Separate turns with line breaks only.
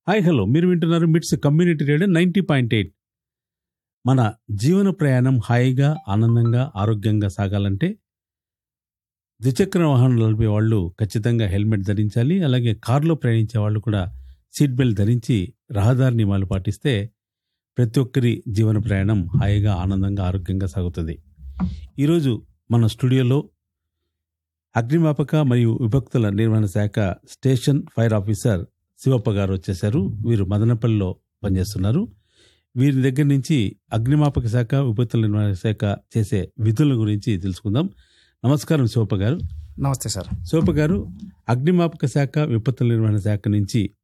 hi hello మీరు వింటున్నారు MITS community radio ninety point eight మన జీవన ప్రయాణం హాయిగా ఆనందంగా ఆరోగ్యంగా సాగాలంటే ద్విచక్ర వాహనం నడిపే వాళ్ళు ఖచ్చితంగా హెల్మెట్ ధరించాలి అలాగే కారులో ప్రయాణించే వాళ్ళు కూడా సీట్ బెల్ట్ ధరించి రహదారి నియమాలు పాటిస్తే ప్రతి ఒక్కరి జీవన ప్రయాణం హాయిగా ఆనందంగా ఆరోగ్యంగా సాగుతుంది ఈరోజు మన స్టూడియోలో అగ్నిమాపక మరియు విభక్తుల నిర్వహణ శాఖ స్టేషన్ ఫైర్ ఆఫీసర్ శివప్ప గారు వచ్చేశారు వీరు మదనపల్లిలో పనిచేస్తున్నారు వీరి దగ్గర నుంచి అగ్నిమాపక శాఖ విపత్తుల నిర్వహణ శాఖ చేసే విధుల గురించి తెలుసుకుందాం నమస్కారం శివప్ప గారు
నమస్తే సార్
శివప్ప గారు అగ్నిమాపక శాఖ విపత్తుల నిర్వహణ శాఖ నుంచి